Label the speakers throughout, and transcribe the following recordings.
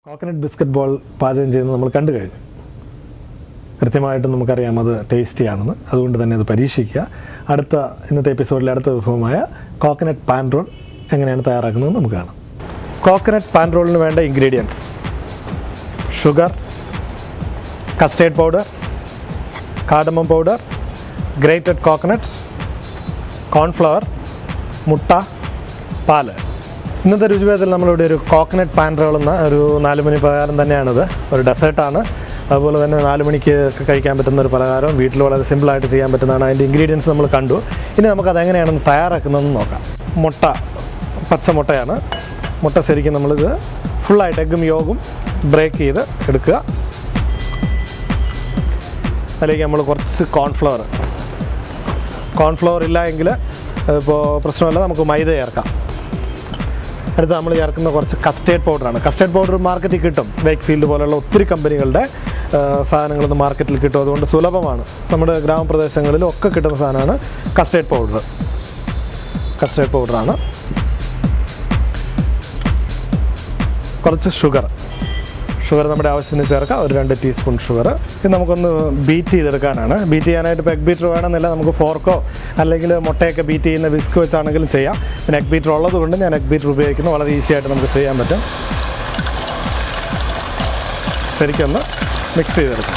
Speaker 1: coconut biscuit ball പാചകം ചെയ്യുന്നത് നമ്മൾ കണ്ടു കഴിഞ്ഞു കൃത്യമായിട്ട് നമുക്കറിയാം അത് ടേസ്റ്റി ആണെന്ന് അതുകൊണ്ട് തന്നെ അത് പരീക്ഷിക്കുക അടുത്ത ഇന്നത്തെ എപ്പിസോഡിലെ അടുത്ത വിഭവമായ കോക്കനട്ട് പാൻ റോൾ എങ്ങനെയാണ് തയ്യാറാക്കുന്നത് നമുക്ക് കാണാം കോക്കനട്ട് പാൻ റോളിന് വേണ്ട ingredients sugar custard powder cardamom powder grated coconuts cornflour മുട്ട പാല് ഇന്നത്തെ രുചിഭേദത്തിൽ നമ്മളിവിടെ ഒരു കോക്കനട്ട് പാൻ റോൾ എന്ന ഒരു നാല് മണി പലഹാരം തന്നെയാണിത് ഒരു ഡെസേർട്ടാണ് അതുപോലെ തന്നെ നാല് മണിക്ക് ഒക്കെ കഴിക്കാൻ പറ്റുന്ന ഒരു പലഹാരം വീട്ടിൽ വളരെ സിമ്പിളായിട്ട് ചെയ്യാൻ പറ്റുന്നതാണ് അതിൻ്റെ ഇൻഗ്രീഡിയൻസ് നമ്മൾ കണ്ടു ഇനി നമുക്കത് എങ്ങനെയാണ് തയ്യാറാക്കുന്നതെന്ന് നോക്കാം മുട്ട പച്ച മുട്ടയാണ് മുട്ട ശരിക്കും നമ്മളിത് ഫുള്ളായിട്ട് എഗ്ഗും യോഗും ബ്രേക്ക് ചെയ്ത് എടുക്കുക അതിലേക്ക് നമ്മൾ കുറച്ച് കോൺഫ്ലവർ കോൺഫ്ലവർ ഇല്ല എങ്കിൽ ഇപ്പോൾ പ്രശ്നമല്ല നമുക്ക് മൈദ ചേർക്കാം അടുത്ത് നമ്മൾ ചേർക്കുന്ന കുറച്ച് കസ്റ്റേർഡ് പൗഡറാണ് കസ്റ്റേർഡ് പൗഡർ മാർക്കറ്റിൽ കിട്ടും ബേക്ക് ഫീൽഡ് പോലെയുള്ള ഒത്തിരി കമ്പനികളുടെ സാധനങ്ങളൊന്നും മാർക്കറ്റിൽ കിട്ടും അതുകൊണ്ട് സുലഭമാണ് നമ്മുടെ ഗ്രാമപ്രദേശങ്ങളിലും ഒക്കെ കിട്ടുന്ന സാധനമാണ് കസ്റ്റേർഡ് പൗഡർ കസ്റ്റേർഡ് പൗഡറാണ് കുറച്ച് ഷുഗർ ഷുഗർ നമ്മുടെ ആവശ്യത്തിന് ചേർക്കാം ഒരു രണ്ട് ടീസ്പൂൺ ഷുഗർ ഇത് നമുക്കൊന്ന് ബീറ്റ് ചെയ്തെടുക്കാനാണ് ബീറ്റ് ചെയ്യാനായിട്ട് ഇപ്പോൾ എഗ് ബീറ്റർ വേണമെന്നില്ല നമുക്ക് ഫോർക്കോ അല്ലെങ്കിൽ മുട്ടയൊക്കെ ബീറ്റ് ചെയ്യുന്ന വിസ്ക് വെച്ചാണെങ്കിലും ചെയ്യാം പിന്നെ എഗ് ബീറ്റർ ഉള്ളത് കൊണ്ട് ഞാൻ എഗ് ബീറ്റർ ഉപയോഗിക്കുന്നു വളരെ ഈസി ആയിട്ട് നമുക്ക് ചെയ്യാൻ പറ്റും ശരിക്കൊന്ന് മിക്സ് ചെയ്തെടുക്കാം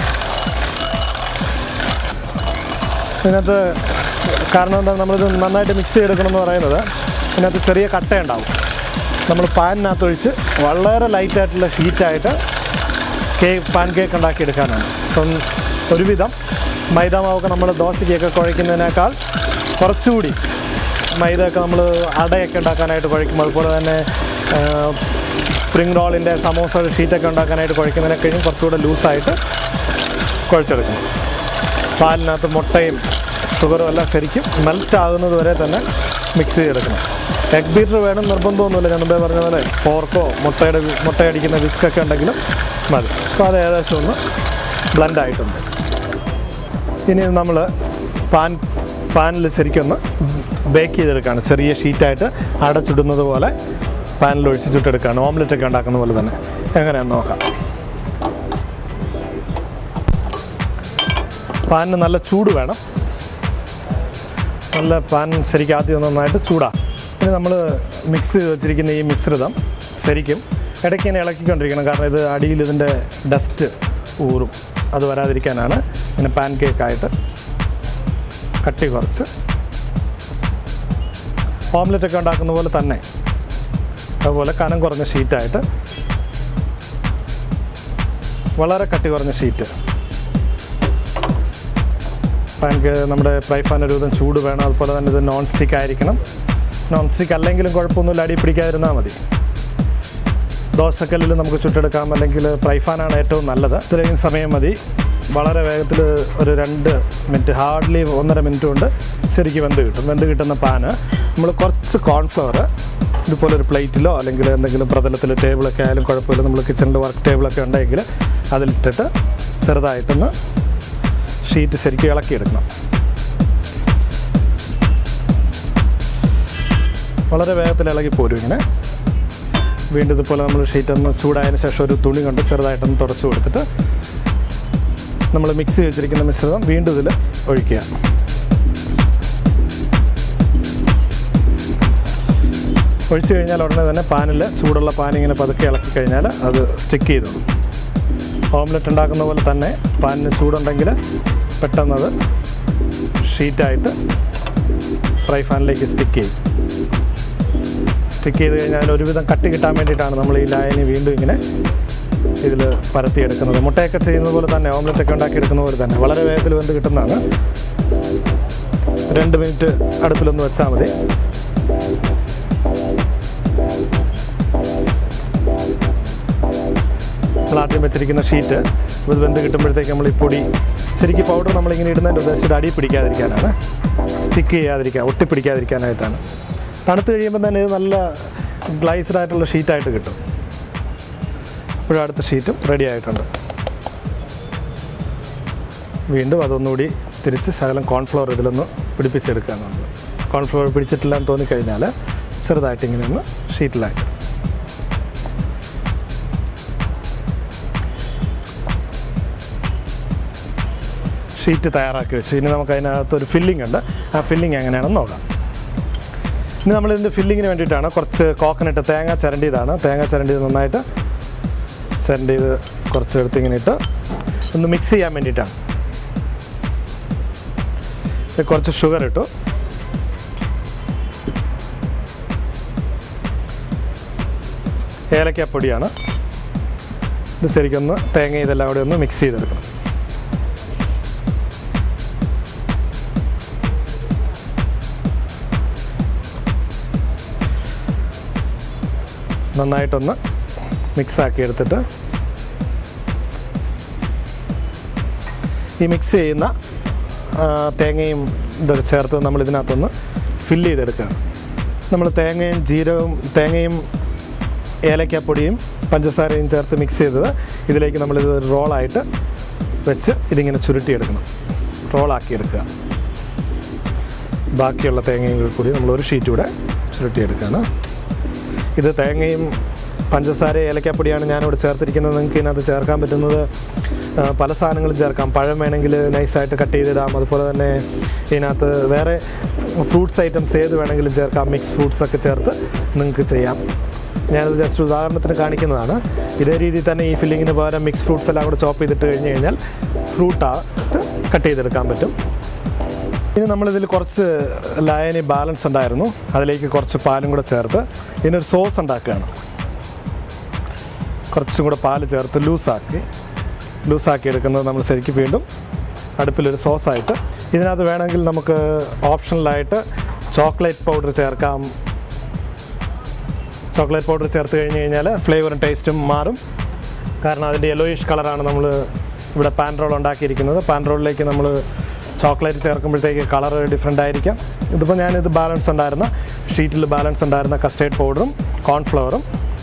Speaker 1: ഇതിനകത്ത് കാരണം എന്താണ് നമ്മളിത് നന്നായിട്ട് മിക്സ് ചെയ്തെടുക്കണം എന്ന് പറയുന്നത് ഇതിനകത്ത് ചെറിയ കട്ടയുണ്ടാവും നമ്മൾ പാനിനകത്ത് ഒഴിച്ച് വളരെ ലൈറ്റായിട്ടുള്ള ഷീറ്റായിട്ട് കേക്ക് പാൻ കേക്ക് ഉണ്ടാക്കിയെടുക്കാനാണ് അപ്പം ഒരുവിധം മൈദ മാവൊക്കെ നമ്മൾ ദോശയ്ക്കൊക്കെ കുഴയ്ക്കുന്നതിനേക്കാൾ കുറച്ചുകൂടി മൈദയൊക്കെ നമ്മൾ അടയൊക്കെ ഉണ്ടാക്കാനായിട്ട് കുഴയ്ക്കും അതുപോലെ തന്നെ സ്പ്രിംഗ് റോളിൻ്റെ സമോസ ഷീറ്റൊക്കെ ഉണ്ടാക്കാനായിട്ട് കുഴയ്ക്കുന്നതിനൊക്കെ കഴിഞ്ഞ് കുറച്ചുകൂടെ ലൂസായിട്ട് കുഴച്ചെടുക്കണം പാലിനകത്ത് മുട്ടയും ഷുഗറും എല്ലാം ശരിക്കും മെൽറ്റ് ആകുന്നത് വരെ തന്നെ മിക്സ് ചെയ്തെടുക്കണം എഗ് ബീറ്റർ വേണം നിർബന്ധമൊന്നുമില്ല ഞാൻ മുമ്പേ പറഞ്ഞ പോലെ ഫോർക്കോ മുട്ടയുടെ മുട്ടയടിക്കുന്ന വിസ്കൊക്കെ ഉണ്ടെങ്കിലും മതി അപ്പോൾ അത് ഏകദേശം ഒന്ന് ബ്ലെൻഡ് ആയിട്ടുണ്ട് ഇനി നമ്മൾ പാൻ പാനിൽ ശരിക്കൊന്ന് ബേക്ക് ചെയ്തെടുക്കുകയാണ് ചെറിയ ഷീറ്റായിട്ട് അടച്ചിടുന്നത് പോലെ പാനിൽ ഒഴിച്ച് ചുട്ടെടുക്കുകയാണ് ഓംലെറ്റ് ഒക്കെ ഉണ്ടാക്കുന്ന പോലെ തന്നെ എങ്ങനെയാണെന്ന് നോക്കാം പാനിന് നല്ല ചൂട് വേണം നല്ല പാൻ ശരിക്കും ആദ്യം നന്നായിട്ട് ചൂടാ ഇനി നമ്മൾ മിക്സ് ചെയ്ത് വെച്ചിരിക്കുന്ന ഈ മിശ്രിതം ശരിക്കും ഇടയ്ക്ക് ഇങ്ങനെ ഇളക്കിക്കൊണ്ടിരിക്കണം കാരണം ഇത് അടിയിൽ ഇതിൻ്റെ ഡസ്റ്റ് ഊറും അത് വരാതിരിക്കാനാണ് ഇങ്ങനെ പാൻ കേക്കായിട്ട് കട്ടി കുറച്ച് ഓംലെറ്റ് ഒക്കെ ഉണ്ടാക്കുന്ന പോലെ തന്നെ അതുപോലെ കനം കുറഞ്ഞ ഷീറ്റായിട്ട് വളരെ കട്ടി കുറഞ്ഞ ഷീറ്റ് പാൻക്ക് നമ്മുടെ ഫ്രൈ പാൻ ഒരു വിധം ചൂട് വേണം അതുപോലെ തന്നെ ഇത് നോൺ സ്റ്റിക്ക് ആയിരിക്കണം നോൺ സ്റ്റിക്ക് അല്ലെങ്കിലും കുഴപ്പമൊന്നുമില്ല അടി പിടിക്കാതിരുന്നാൽ മതി ദോശക്കല്ലിൽ നമുക്ക് ചുട്ടെടുക്കാം അല്ലെങ്കിൽ ഫ്രൈ പാനാണ് ഏറ്റവും നല്ലത് ഇത്രയും സമയം മതി വളരെ വേഗത്തിൽ ഒരു രണ്ട് മിനിറ്റ് ഹാർഡ്ലി ഒന്നര മിനിറ്റ് കൊണ്ട് ശരിക്കും വെന്ത് കിട്ടും വെന്ത് കിട്ടുന്ന പാന് നമ്മൾ കുറച്ച് കോൺഫ്ലവർ ഇതുപോലെ ഒരു പ്ലേറ്റിലോ അല്ലെങ്കിൽ എന്തെങ്കിലും പ്രതലത്തിൽ ടേബിളൊക്കെ ആയാലും കുഴപ്പമില്ല നമ്മൾ കിച്ചണിൽ വർക്ക് ടേബിളൊക്കെ ഉണ്ടെങ്കിൽ അതിലിട്ടിട്ട് ചെറുതായിട്ടൊന്ന് ഷീറ്റ് ശരിക്കും ഇളക്കിയെടുക്കണം വളരെ വേഗത്തിൽ ഇളകി പോരും ഇങ്ങനെ വീണ്ടും ഇതുപോലെ നമ്മൾ ഷീറ്റ് ഒന്ന് ചൂടായതിന് ശേഷം ഒരു തുണി കൊണ്ട് ചെറുതായിട്ടൊന്ന് തുടച്ചു കൊടുത്തിട്ട് നമ്മൾ മിക്സ് ചെയ്ത് വെച്ചിരിക്കുന്ന മിശ്രിതം വീണ്ടും ഇതിൽ ഒഴിക്കുക ഒഴിച്ചു കഴിഞ്ഞാൽ ഉടനെ തന്നെ പാനിൽ ചൂടുള്ള പാൻ ഇങ്ങനെ പതുക്കെ ഇളക്കി കഴിഞ്ഞാൽ അത് സ്റ്റിക്ക് ചെയ്തോളും ഓംലെറ്റ് ഉണ്ടാക്കുന്ന പോലെ തന്നെ പാനിന് ചൂടുണ്ടെങ്കിൽ പെട്ടെന്നത് ഷീറ്റായിട്ട് ഫ്രൈ പാനിലേക്ക് സ്റ്റിക്ക് ചെയ്യും സ്റ്റിക്ക് ചെയ്ത് കഴിഞ്ഞാൽ അതിൽ ഒരുവിധം കട്ടി കിട്ടാൻ വേണ്ടിയിട്ടാണ് നമ്മൾ ഈ ലായനി വീണ്ടും ഇങ്ങനെ ഇതിൽ പരത്തിയെടുക്കുന്നത് മുട്ടയൊക്കെ ചെയ്യുന്നത് പോലെ തന്നെ ഓംലെറ്റ് ഒക്കെ ഉണ്ടാക്കിയെടുക്കുന്ന പോലെ തന്നെ വളരെ വേഗത്തിൽ വെന്ത് കിട്ടുന്നതാണ് രണ്ട് മിനിറ്റ് അടുപ്പിലൊന്ന് വെച്ചാൽ മതി നമ്മൾ ആദ്യം വെച്ചിരിക്കുന്ന ഷീറ്റ് ഇത് വെന്ത് കിട്ടുമ്പോഴത്തേക്ക് നമ്മൾ ഈ പൊടി ശരിക്കും പൗഡർ നമ്മളിങ്ങനെ ഇടുന്നതിൻ്റെ ഉദ്ദേശം ഇത് അടി പിടിക്കാതിരിക്കാനാണ് സ്റ്റിക്ക് ചെയ്യാതിരിക്കാൻ ഒട്ടിപ്പിടിക്കാതിരിക്കാനായിട്ടാണ് തണുത്ത് കഴിയുമ്പോൾ തന്നെ ഇത് നല്ല ഗ്ലൈസ്ഡ് ആയിട്ടുള്ള ഷീറ്റായിട്ട് കിട്ടും ഇപ്പോഴും അടുത്ത ഷീറ്റും റെഡി ആയിട്ടുണ്ട് വീണ്ടും അതൊന്നുകൂടി തിരിച്ച് ശകലം കോൺഫ്ലവർ ഇതിലൊന്ന് പിടിപ്പിച്ചെടുക്കുകയാണ് നമ്മൾ കോൺഫ്ലവർ പിടിച്ചിട്ടില്ല എന്ന് തോന്നിക്കഴിഞ്ഞാൽ ചെറുതായിട്ട് ഇങ്ങനെ ഒന്ന് ഷീറ്റിലായിട്ട് ഷീറ്റ് തയ്യാറാക്കി വെച്ചു ഇനി നമുക്ക് അതിനകത്ത് ഒരു ഫില്ലിംഗ് ഉണ്ട് ആ ഫില്ലിംഗ് എങ്ങനെയാണെന്ന് നോക്കാം ഇനി നമ്മൾ ഇതിൻ്റെ ഫില്ലിങ്ങിന് വേണ്ടിയിട്ടാണ് കുറച്ച് കോക്കനട്ട് തേങ്ങ ചിരണ്ടിയതാണ് തേങ്ങ ചിരണ്ടിയത് നന്നായിട്ട് ചിരണ്ടിയത് കുറച്ച് എടുത്ത് ഇങ്ങനെ ഇട്ട് ഒന്ന് മിക്സ് ചെയ്യാൻ വേണ്ടിയിട്ടാണ് ഇത് കുറച്ച് ഷുഗർ ഇട്ടു ഏലക്കാപ്പൊടിയാണ് ഇത് ശരിക്കൊന്ന് തേങ്ങ ഇതെല്ലാം കൂടി ഒന്ന് മിക്സ് ചെയ്തെടുക്കണം നന്നായിട്ടൊന്ന് മിക്സാക്കി എടുത്തിട്ട് ഈ മിക്സ് ചെയ്യുന്ന ആ, തേങ്ങയും ഇതൊക്കെ ചേർത്ത് നമ്മൾ ഇതിനകത്തൊന്ന് ഫില്ല് ചെയ്തെടുക്കുകയാണ് നമ്മൾ തേങ്ങയും ജീരകവും തേങ്ങയും ഏലക്കാപ്പൊടിയും പഞ്ചസാരയും ചേർത്ത് മിക്സ് ചെയ്തത് ഇതിലേക്ക് നമ്മളിത് ഒരു റോളായിട്ട് വെച്ച് ഇതിങ്ങനെ ചുരുട്ടിയെടുക്കണം റോളാക്കി എടുക്കുക ബാക്കിയുള്ള തേങ്ങയും കൂടി നമ്മൾ ഒരു ഷീറ്റ് കൂടെ ചുരുട്ടിയെടുക്കുകയാണ് ഇത് തേങ്ങയും പഞ്ചസാര ഏലക്കാപ്പൊടിയാണ് ഞാനിവിടെ ചേർത്തിരിക്കുന്നത് നിങ്ങൾക്ക് ഇതിനകത്ത് ചേർക്കാൻ പറ്റുന്നത് ആ, പല സാധനങ്ങളും ചേർക്കാം പഴം വേണമെങ്കിൽ നൈസായിട്ട് കട്ട് ചെയ്തിടാം അതുപോലെ തന്നെ ഇതിനകത്ത് വേറെ ഫ്രൂട്ട്സ് ഐറ്റംസ് ഏത് വേണമെങ്കിലും ചേർക്കാം മിക്സ് ഫ്രൂട്ട്സ് ഒക്കെ ചേർത്ത് നിങ്ങൾക്ക് ചെയ്യാം ഞാനത് ജസ്റ്റ് ഉദാഹരണത്തിന് കാണിക്കുന്നതാണ് ഇതേ രീതിയിൽ തന്നെ ഈ ഫില്ലിങ്ങിന് പകരം മിക്സ് ഫ്രൂട്ട്സ് എല്ലാം കൂടെ ചോപ്പ് ചെയ്തിട്ട് കഴിഞ്ഞ് കഴിഞ്ഞാൽ ഫ്രൂട്ടായിട്ട് കട്ട് ചെയ്തെടുക്കാൻ പറ്റും ഇനി നമ്മളിതിൽ കുറച്ച് ലായനി ബാലൻസ് ഉണ്ടായിരുന്നു അതിലേക്ക് കുറച്ച് പാലും കൂടെ ചേർത്ത് ഇതിനൊരു സോസ് ഉണ്ടാക്കുകയാണ് കുറച്ചും കൂടെ പാല് ചേർത്ത് ലൂസാക്കി ലൂസാക്കി എടുക്കുന്നത് നമ്മൾ ശരിക്കും വീണ്ടും അടുപ്പിലൊരു സോസായിട്ട് ഇതിനകത്ത് വേണമെങ്കിൽ നമുക്ക് ഓപ്ഷണലായിട്ട് ചോക്ലേറ്റ് പൗഡർ ചേർക്കാം ചോക്ലേറ്റ് പൗഡർ ചേർത്ത് കഴിഞ്ഞ് കഴിഞ്ഞാൽ ഫ്ലേവറും ടേസ്റ്റും മാറും കാരണം അതിൻ്റെ യെലോയിഷ് കളറാണ് നമ്മൾ ഇവിടെ പാൻ റോൾ ഉണ്ടാക്കിയിരിക്കുന്നത് പാൻ റോളിലേക്ക് നമ്മൾ ചോക്ലേറ്റ് ചേർക്കുമ്പോഴത്തേക്ക് കളർ ഡിഫറെൻ്റ് ആയിരിക്കാം ഇതിപ്പോൾ ഞാനിത് ബാലൻസ് ഉണ്ടായിരുന്ന ഷീറ്റിൽ ബാലൻസ് ഉണ്ടായിരുന്ന കസ്റ്റേർഡ് പൗഡറും കോൺഫ്ലവറും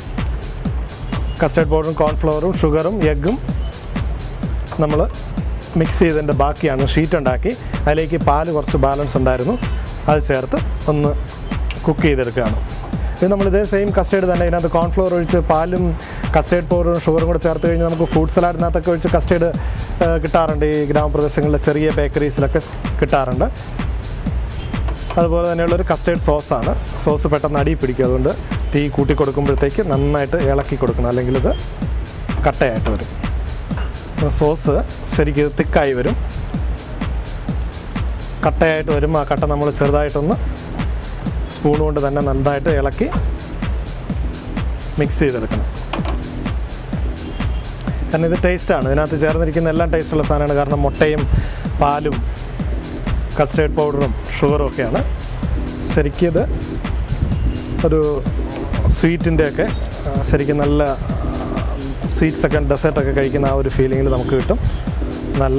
Speaker 1: കസ്റ്റേർഡ് പൗഡറും കോൺഫ്ലവറും ഷുഗറും എഗ്ഗും നമ്മൾ മിക്സ് ചെയ്തതിൻ്റെ ബാക്കിയാണ് ഷീറ്റ് ഉണ്ടാക്കി അതിലേക്ക് പാല് കുറച്ച് ബാലൻസ് ഉണ്ടായിരുന്നു അത് ചേർത്ത് ഒന്ന് കുക്ക് ചെയ്തെടുക്കുകയാണ് ഇത് നമ്മൾ ഇതേ സെയിം കസ്റ്റേർഡ് തന്നെ ഇതിനകത്ത് കോൺഫ്ലവർ ഒഴിച്ച് പാലും കസ്റ്റേർഡ് പൗഡറും ഷുഗറും കൂടെ ചേർത്ത് കഴിഞ്ഞാൽ നമുക്ക് ഫ്രൂട്ട് സലാഡിനകത്തൊക്കെ ഒഴിച്ച് കസ്റ്റേർഡ് കിട്ടാറുണ്ട് ഈ ഗ്രാമപ്രദേശങ്ങളിലെ ചെറിയ ബേക്കറീസിലൊക്കെ കിട്ടാറുണ്ട് അതുപോലെ തന്നെയുള്ളൊരു കസ്റ്റേർഡ് സോസാണ് സോസ് പെട്ടെന്ന് അടി പിടിക്കും അതുകൊണ്ട് തീ കൂട്ടി കൊടുക്കുമ്പോഴത്തേക്ക് നന്നായിട്ട് ഇളക്കി കൊടുക്കണം അല്ലെങ്കിൽ ഇത് കട്ടയായിട്ട് വരും അപ്പോൾ സോസ് ശരിക്കും തിക്കായി വരും കട്ടയായിട്ട് വരും ആ കട്ട നമ്മൾ ചെറുതായിട്ടൊന്ന് സ്പൂൺ കൊണ്ട് തന്നെ നന്നായിട്ട് ഇളക്കി മിക്സ് ചെയ്തെടുക്കണം കാരണം ഇത് ടേസ്റ്റാണ് ഇതിനകത്ത് ചേർന്നിരിക്കുന്ന എല്ലാം ടേസ്റ്റുള്ള സാധനമാണ് കാരണം മുട്ടയും പാലും കസ്റ്റേർഡ് പൗഡറും ഷുഗറും ഒക്കെയാണ് ശരിക്കും ഇത് ഒരു സ്വീറ്റിൻ്റെയൊക്കെ ശരിക്കും നല്ല സ്വീറ്റ്സ് ഒക്കെ ഡെസേർട്ടൊക്കെ കഴിക്കുന്ന ആ ഒരു ഫീലിങ്ങിൽ നമുക്ക് കിട്ടും നല്ല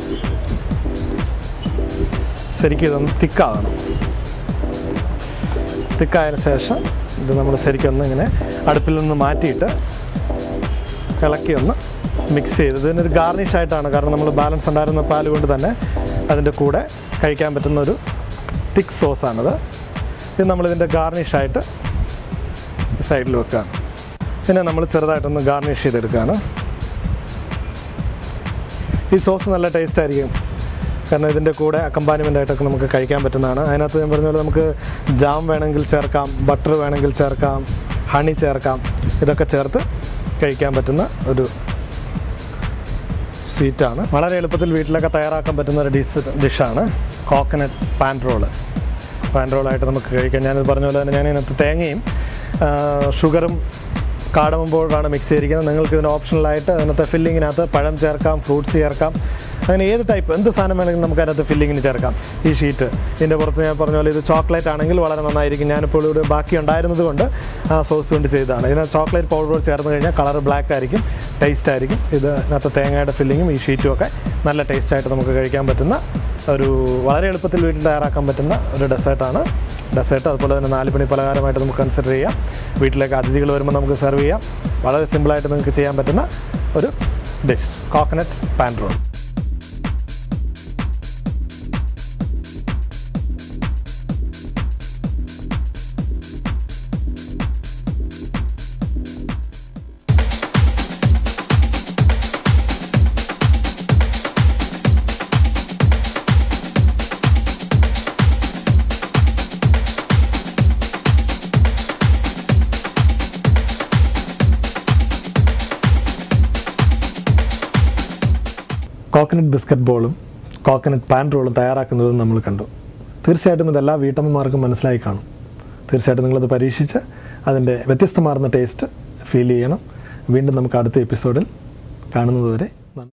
Speaker 1: ശരിക്കും ഇതൊന്ന് തിക്കാകണം തിക്കായതിനു ശേഷം ഇത് നമ്മൾ ശരിക്കും ഒന്ന് ഇങ്ങനെ അടുപ്പിൽ നിന്ന് മാറ്റിയിട്ട് ഇളക്കി ഒന്ന് മിക്സ് ചെയ്ത് ഇതിനൊരു ഗാർണിഷ് ആയിട്ടാണ് കാരണം നമ്മൾ ബാലൻസ് ഉണ്ടായിരുന്ന പാൽ കൊണ്ട് തന്നെ അതിൻ്റെ കൂടെ കഴിക്കാൻ പറ്റുന്ന ഒരു തിക്ക് സോസാണിത് ഇത് നമ്മളിതിൻ്റെ ഗാർണിഷായിട്ട് സൈഡിൽ വെക്കുകയാണ് പിന്നെ നമ്മൾ ചെറുതായിട്ടൊന്ന് ഗാർണിഷ് ചെയ്തെടുക്കുകയാണ് ഈ സോസ് നല്ല ടേസ്റ്റ് ആയിരിക്കും കാരണം ഇതിൻ്റെ കൂടെ അക്കമ്പാനിമെൻ്റ് ആയിട്ടൊക്കെ നമുക്ക് കഴിക്കാൻ പറ്റുന്നതാണ് അതിനകത്ത് ഞാൻ പറഞ്ഞ പോലെ നമുക്ക് ജാം വേണമെങ്കിൽ ചേർക്കാം ബട്ടർ വേണമെങ്കിൽ ചേർക്കാം ഹണി ചേർക്കാം ഇതൊക്കെ ചേർത്ത് കഴിക്കാൻ പറ്റുന്ന ഒരു സ്വീറ്റാണ് വളരെ എളുപ്പത്തിൽ വീട്ടിലൊക്കെ തയ്യാറാക്കാൻ പറ്റുന്ന ഒരു ഡിഷ് ഡിഷാണ് കോക്കനട്ട് പാൻ റോള് പാൻ റോളായിട്ട് നമുക്ക് കഴിക്കാം ഞാനിത് പറഞ്ഞ പോലെ തന്നെ ഞാൻ ഇതിനകത്ത് തേങ്ങയും ആ, ഷുഗറും കാടമും പൗഡറാണ് മിക്സ് ചെയ്തിരിക്കുന്നത് നിങ്ങൾക്ക് ഇതിന് ഓപ്ഷണലായിട്ട് അതിനകത്ത് ഫില്ലിങ്ങിനകത്ത് പഴം ചേർക്കാം ഫ്രൂട്ട്സ് ചേർക്കാം അങ്ങനെ ഏത് ടൈപ്പ് എന്ത് സാധനം വേണമെങ്കിലും നമുക്ക് അതിനകത്ത് ഫില്ലിങ്ങിന് ചേർക്കാം ഈ ഷീറ്റ് ഇതിൻ്റെ പുറത്ത് ഞാൻ പറഞ്ഞ പോലെ ഇത് ചോക്ലേറ്റ് ആണെങ്കിൽ വളരെ നന്നായിരിക്കും ഞാനിപ്പോൾ ഇവിടെ ബാക്കി ഉണ്ടായിരുന്നത് കൊണ്ട് ആ സോസ് കൊണ്ട് ചെയ്തതാണ് ഇതിനകത്ത് ചോക്ലേറ്റ് പൗഡർ ചേർന്ന് കഴിഞ്ഞാൽ കളർ ബ്ലാക്ക് ആയിരിക്കും ടേസ്റ്റ് ആയിരിക്കും ഇത് ഇതിനകത്ത് തേങ്ങയുടെ ഫില്ലിങ്ങും ഈ ഷീറ്റും ഒക്കെ നല്ല ടേസ്റ്റായിട്ട് നമുക്ക് കഴിക്കാൻ പറ്റുന്ന ഒരു വളരെ എളുപ്പത്തിൽ വീട്ടിൽ തയ്യാറാക്കാൻ പറ്റുന്ന ഒരു ഡെസേർട്ടാണ് ഡെസേർട്ട് അതുപോലെ തന്നെ നാല് മണി പലഹാരമായിട്ട് നമുക്ക് കൺസിഡർ ചെയ്യാം വീട്ടിലേക്ക് അതിഥികൾ വരുമ്പോൾ നമുക്ക് സെർവ് ചെയ്യാം വളരെ സിമ്പിളായിട്ട് നിങ്ങൾക്ക് ചെയ്യാൻ പറ്റുന്ന ഒരു dish coconut pan roll coconut biscuit ബോളും കോക്കനട്ട് പാൻ റോളും തയ്യാറാക്കുന്നതും നമ്മൾ കണ്ടു തീർച്ചയായിട്ടും ഇതെല്ലാ വീട്ടമ്മമാർക്കും മനസ്സിലായി കാണും തീർച്ചയായിട്ടും നിങ്ങളത് പരീക്ഷിച്ച് അതിൻ്റെ വ്യത്യസ്തമാർന്ന ടേസ്റ്റ് ഫീൽ ചെയ്യണം വീണ്ടും നമുക്ക് അടുത്ത എപ്പിസോഡിൽ കാണുന്നതുവരെ